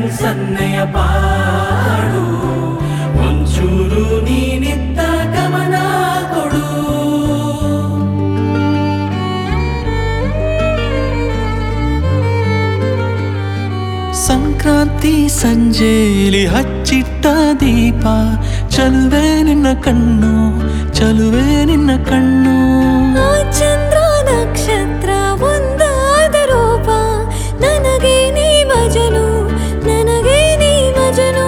ಕಣ್ಸನ್ನೆಯ ಪಾಡು ಒಂಚೂರು ನೀನಿತ್ತ ಗಮನ ಕೊಡು ಸಂಕ್ರಾಂತಿ ಸಂಜೆಲಿ ಹಚ್ಚಿಟ್ಟ ದೀಪ ಚಲುವೆ ನಿನ್ನ ಕಣ್ಣು ಚಲುವೆ ನಿನ್ನ ಕಣ್ಣು ಆ ಚಂದ್ರ ನಕ್ಷತ್ರ ಒಂದಾದ ರೂಪ ನನಗೆ ನೀ ಮಜನು ನನಗೆ ನೀ ಮಜನು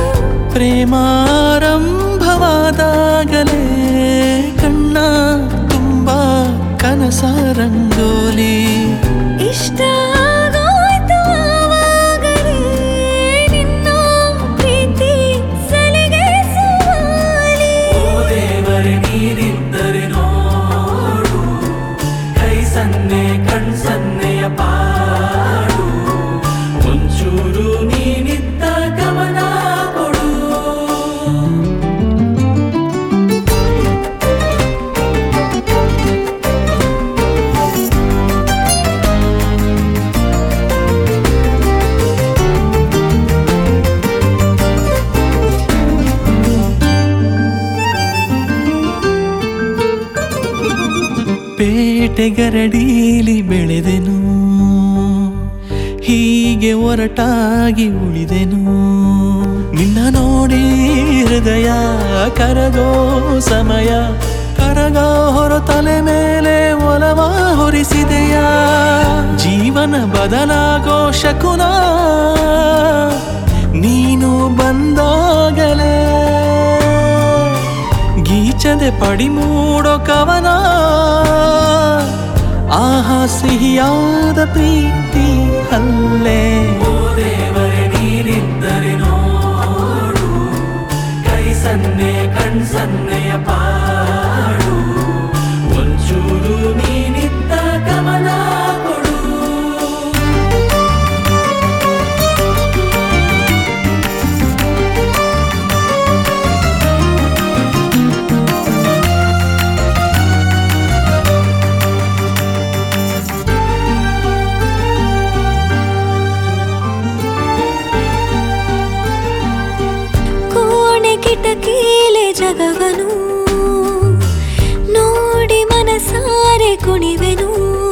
ಪ್ರೇಮಾರಂಭವಾದಾಗಲೇ ಕಣ್ಣ ತುಂಬ ಕನಸ ರಂಗೋಲಿ ಇಷ್ಟ ಆಗೋಯ್ತು ಆವಾಗಲೇ ನಿನ್ನ ಪ್ರೀತಿ ಸಲಿಗೆ ಸುವಾಲಿ ಓ ದೇವರೇ ನೀನಿದ್ದರೆ ನೋಡು ಕೈ ಸನ್ನೆ ಕಣ್ಸನ್ನೆಯ ಪಾಡು ಒಂಚೂರು ನೀನಿತ್ತ ಗಮನ ಕೊಡು ಪೇಟೆಗರಡೀಲಿ ಬೆಳೆದೆನು ಹೀಗೆ ಒರಟಾಗಿ ಉಳಿದೆನು ನಿನ್ನ ನೋಡಿ ಹೃದಯ ಕರಗೋ ಸಮಯ ಕರಗ ಹೊರ ತಲೆ ಮೇಲೆ ಒಲವ ಹೊರಿಸಿದೆಯ ಜೀವನ ಬದಲಾಗೋ ಶಕುನ ನೀನು ಬಂದಾಗಲೇ ಗೀಚದೆ ಪಡಿ ಮೂಡೋ ಕವನ ಆಹಾ ಸಿಹಿಯಾದ ಪ್ರೀತಿ ಅಲ್ಲೇ ಓ ದೇವರೇ ನೀನಿದ್ದರೆ ನೋಡು ಕೈ ಸನ್ನೆ ಕಣ್ಸನ್ನೆಯ ಪಾಡು ಒಂಚೂರು ನೀನಿತ್ತ ಗಮನ ಕೊಡು ಕೋಣೆ ಕಿಟಕಿಲೆ ಜಗವನು ನೋಡಿ ಮನಸಾರೆ ಕುಣಿವೆನು